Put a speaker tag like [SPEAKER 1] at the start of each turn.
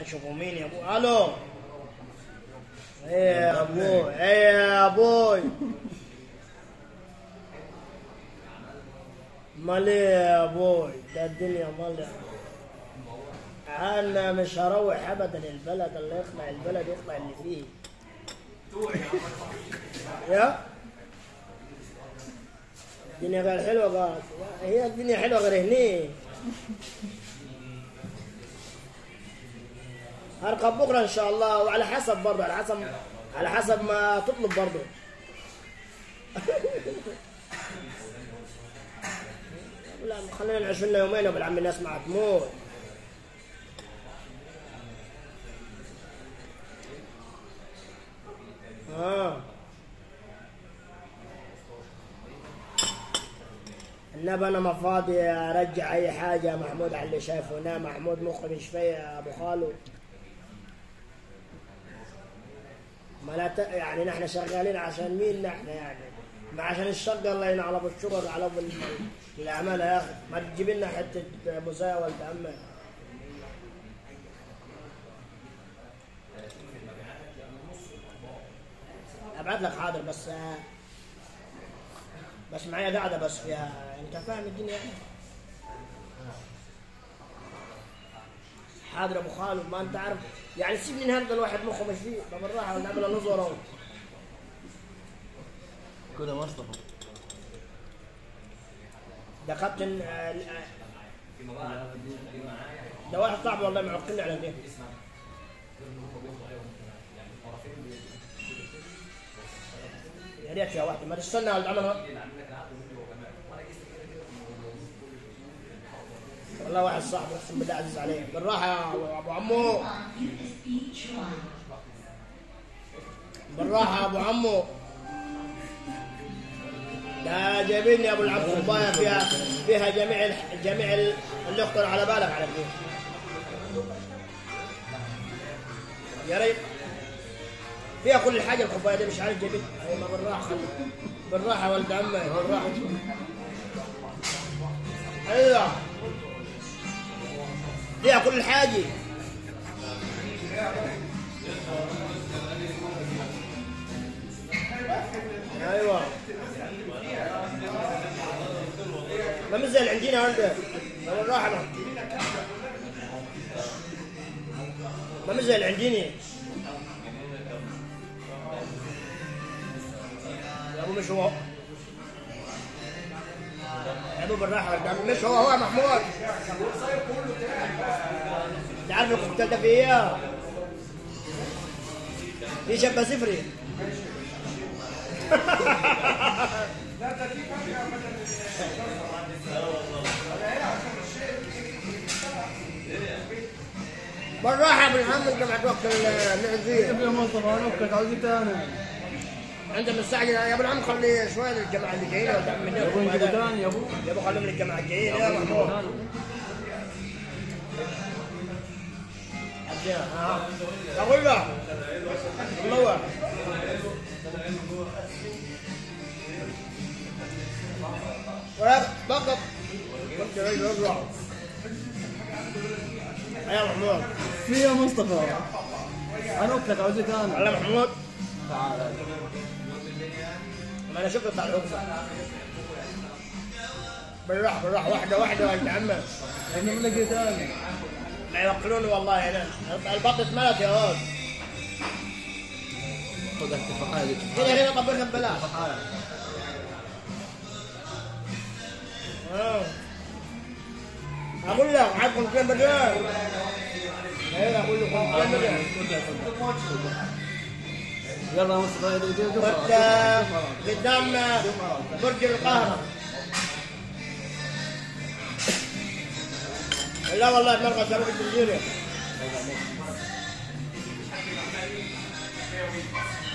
[SPEAKER 1] شوفوا مين يا ابو الو ايه يا ابوي ايه يا ابوي مال ايه يا ابوي ده الدنيا مال انا مش هروح ابدا البلد اللي يطلع البلد يطلع اللي فيه يا الدنيا غير حلوه قال هي الدنيا حلوه غير هني هركب بكره ان شاء الله وعلى حسب برضه على حسب على حسب ما تطلب برضه لا خلينا نعيش لنا يومين يا ابو العم الناس ما هتموت اه النبى انا ما فاضي ارجع اي حاجه يا محمود على اللي شايفه هنا محمود مخرج شويه يا ابو خالو ما لا ت... يعني نحن شغالين عشان مين نحن يعني ما عشان الشقة الله ينعم على ابو الشغل على ابو ال- الاعمال يا اخي ما تجيب لنا حته مساواه ولد عمك ابعت لك حاضر بس آه، بس معايا قاعده بس فيها انت فاهم الدنيا يعني حاضر يا ابو خالد ما انت عارف يعني سيبني النهارده الواحد مخه مش فيه طب بالراحه نعمل نظره اهو
[SPEAKER 2] كده مصطفى
[SPEAKER 1] ده كابتن آه، آه، ده واحد صاحبي والله معقلني على ده يا ريت يا واحد ما تستنى على العمل والله واحد صاحبي اقسم بالله عزيز عليه بالراحه يا ابو أبو عمو بالراحه يا ابو عمو ده جايبين يا ابو العم كوبايه فيها فيها جميع الح- جميع ال- اللي يخطر على بالك على فيه يا ريت فيها كل حاجه الكوبايه دي مش عارف جايبين ايوه بالراحه خلي بالراحه يا ولد عمي بالراحه ايوه فيها كل حاجه ايوه ما مش زي اللي عندنا انت بالراحه ما ما مش زي اللي عندنا يا ابو مش هو يا ابو بالراحه يا عم مش هو هو محمود تعرف الكوكتيل ده في ايه؟ في شبه صفري بالراحه يا ابو محمد جمعت وقت المعزيه
[SPEAKER 2] يا مصطفى انا وكلك عاوز إيه تاني
[SPEAKER 1] انت مستعجل يا ابو العم خلي شويه للجماعه اللي جايين ولا من
[SPEAKER 2] يا ابو نجيبه تاني يا ابو
[SPEAKER 1] يا ابو خليهم للجماعه الجايين يا محمود عدينا، ها. اقول له منور ولا بقى كنت رجل يطلع يا محمود
[SPEAKER 2] في يا مصطفى انا وكلك عاوز إيه تاني
[SPEAKER 1] على محمود
[SPEAKER 2] تعال
[SPEAKER 1] ما انا شفت بتاع العقبه بالراحه بالراحه واحده واحده يا ولد عمي
[SPEAKER 2] احنا من لقي تاني
[SPEAKER 1] لا يوكلوني والله انا البطن اتملت يا ولد
[SPEAKER 2] خذ التفاحه دي
[SPEAKER 1] هنا هنا طبخها ببلاش آه. اقول لك عاد 500 مليون ايه اقول لك 500 مليون
[SPEAKER 2] يلا يا مصطفى دي- دي- دي-
[SPEAKER 1] كنت قدام برج القاهرة لا والله مرقى شباب الجزيرة